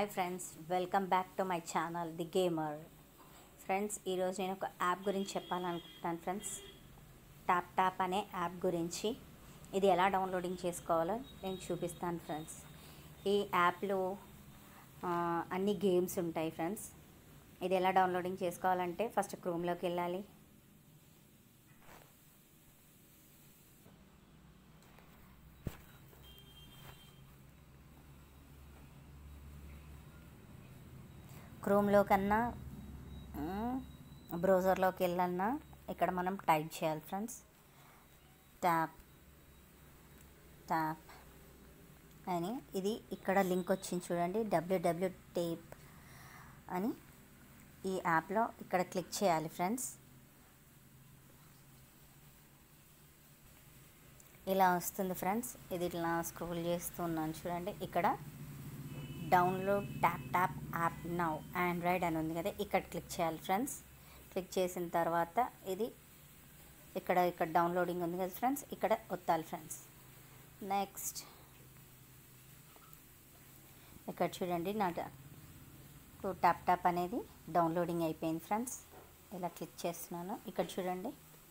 hi friends welcome back to my channel the gamer friends ఈరోజు నేను ఒక app గురించి చెప్పాలనుకుంటున్నాను ఫ్రెండ్స్ ట్యాప్ ట్యాప్ అనే యాప్ గురించి ఇది ఎలా డౌన్లోడింగ్ చేసుకోవాలో నేను చూపిస్తాను ఫ్రెండ్స్ ఈ యాప్లో ఆ, అన్ని గేమ్స్ ఉంటాయి ఫ్రెండ్స్ ఇది ఎలా డౌన్లోడింగ్ చేసుకోవాలంటే ఫస్ట్ క్రోమ్లోకి వెళ్ళాలి క్రోమ్లో కన్నా బ్రౌజర్లోకి వెళ్ళాలన్నా ఇక్కడ మనం టైప్ చేయాలి ఫ్రెండ్స్ ట్యాప్ ట్యాప్ అని ఇది ఇక్కడ లింక్ వచ్చింది చూడండి డబ్ల్యూడబ్ల్యూ టేప్ అని ఈ యాప్లో ఇక్కడ క్లిక్ చేయాలి ఫ్రెండ్స్ ఇలా వస్తుంది ఫ్రెండ్స్ ఇది ఇట్లా స్క్రోల్ చేస్తున్నాను చూడండి ఇక్కడ download tap tap app now Android అని ఉంది కదా ఇక్కడ క్లిక్ చేయాలి ఫ్రెండ్స్ క్లిక్ చేసిన తర్వాత ఇది ఇక్కడ ఇక్కడ డౌన్లోడింగ్ ఉంది కదా ఫ్రెండ్స్ ఇక్కడ ఒత్తాలి ఫ్రెండ్స్ నెక్స్ట్ ఇక్కడ చూడండి నా ట్యాప్ ట్యాప్ అనేది డౌన్లోడింగ్ అయిపోయింది ఫ్రెండ్స్ ఇలా క్లిక్ చేస్తున్నాను ఇక్కడ చూడండి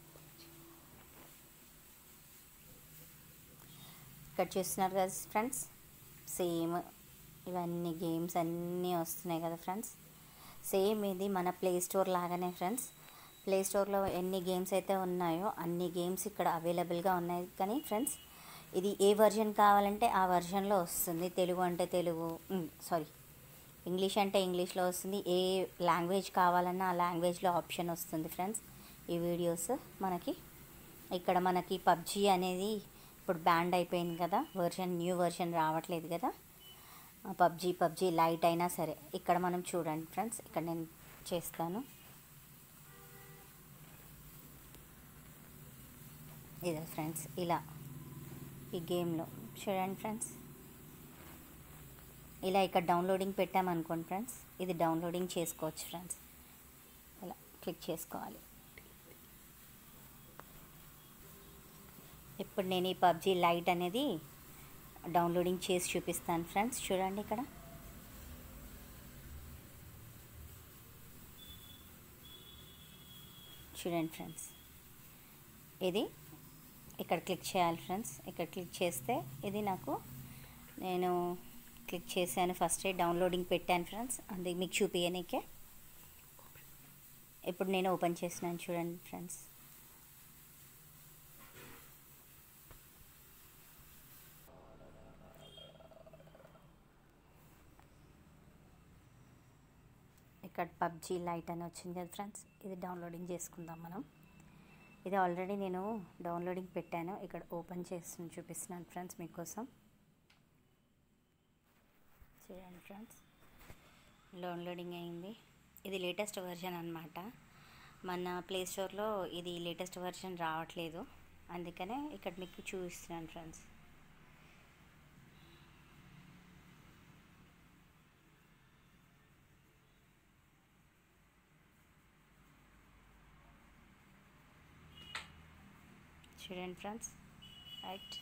ఇక్కడ చూస్తున్నారు కదా ఫ్రెండ్స్ సేమ్ ఇవన్నీ గేమ్స్ అన్నీ వస్తున్నాయి కదా ఫ్రెండ్స్ సేమ్ ఇది మన ప్లే స్టోర్ లాగానే ఫ్రెండ్స్ ప్లే స్టోర్లో ఎన్ని గేమ్స్ అయితే ఉన్నాయో అన్ని గేమ్స్ ఇక్కడ అవైలబుల్గా ఉన్నాయి కానీ ఫ్రెండ్స్ ఇది ఏ వర్జన్ కావాలంటే ఆ వర్జన్లో వస్తుంది తెలుగు అంటే తెలుగు సారీ ఇంగ్లీష్ అంటే ఇంగ్లీష్లో వస్తుంది ఏ లాంగ్వేజ్ కావాలన్నా ఆ లాంగ్వేజ్లో ఆప్షన్ వస్తుంది ఫ్రెండ్స్ ఈ వీడియోస్ మనకి ఇక్కడ మనకి పబ్జీ అనేది ఇప్పుడు బ్యాండ్ అయిపోయింది కదా వర్షన్ న్యూ వర్షన్ రావట్లేదు కదా పబ్జీ పబ్జీ లైట్ అయినా సరే ఇక్కడ మనం చూడండి ఫ్రెండ్స్ ఇక్కడ నేను చేస్తాను ఇదే ఫ్రెండ్స్ ఇలా ఈ గేమ్లో చూడండి ఫ్రెండ్స్ ఇలా ఇక్కడ డౌన్లోడింగ్ పెట్టామనుకోండి ఫ్రెండ్స్ ఇది డౌన్లోడింగ్ చేసుకోవచ్చు ఫ్రెండ్స్ ఇలా క్లిక్ చేసుకోవాలి ఇప్పుడు నేను ఈ పబ్జీ లైట్ అనేది డౌన్లోడింగ్ చేసి చూపిస్తాను ఫ్రెండ్స్ చూడండి ఇక్కడ చూడండి ఫ్రెండ్స్ ఇది ఇక్కడ క్లిక్ చేయాలి ఫ్రెండ్స్ ఇక్కడ క్లిక్ చేస్తే ఇది నాకు నేను క్లిక్ చేశాను ఫస్ట్ డౌన్లోడింగ్ పెట్టాను ఫ్రెండ్స్ అది మీకు చూపించనీకే ఇప్పుడు నేను ఓపెన్ చేసినాను చూడండి ఫ్రెండ్స్ ఇక్కడ పబ్జీ లైట్ అని వచ్చింది కదా ఫ్రెండ్స్ ఇది డౌన్లోడింగ్ చేసుకుందాం మనం ఇది ఆల్రెడీ నేను డౌన్లోడింగ్ పెట్టాను ఇక్కడ ఓపెన్ చేసి చూపిస్తున్నాను ఫ్రెండ్స్ మీకోసం చూడండి ఫ్రెండ్స్ డౌన్లోడింగ్ అయింది ఇది లేటెస్ట్ వర్షన్ అనమాట మన ప్లే స్టోర్లో ఇది లేటెస్ట్ వర్షన్ రావట్లేదు అందుకనే ఇక్కడ మీకు చూపిస్తున్నాను ఫ్రెండ్స్ చూడండి ఫ్రెండ్స్ రైట్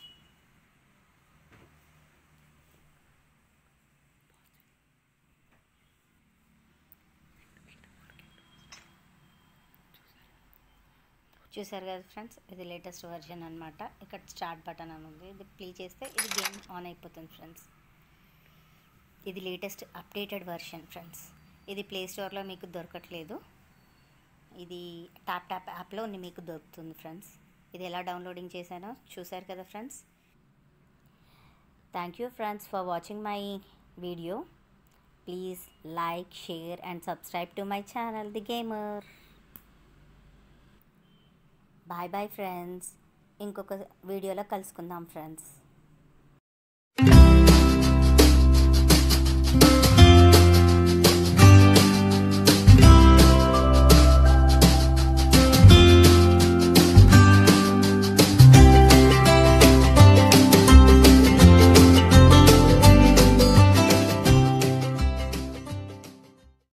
చూసారు కదా ఫ్రెండ్స్ ఇది లేటెస్ట్ వర్జన్ అనమాట ఇక్కడ స్టార్ట్ బటన్ అని ఉంది ఇది ప్లే చేస్తే ఇది గేమ్ ఆన్ అయిపోతుంది ఫ్రెండ్స్ ఇది లేటెస్ట్ అప్డేటెడ్ వర్షన్ ఫ్రెండ్స్ ఇది ప్లే స్టోర్లో మీకు దొరకట్లేదు ఇది ట్యాప్ ట్యాప్ యాప్లో మీకు దొరుకుతుంది ఫ్రెండ్స్ ఇది ఎలా డౌన్లోడింగ్ చేశానో చూసారు కదా friends thank you friends for watching my video please like share and subscribe to my channel the gamer bye bye friends ఇంకొక వీడియోలో కలుసుకుందాం ఫ్రెండ్స్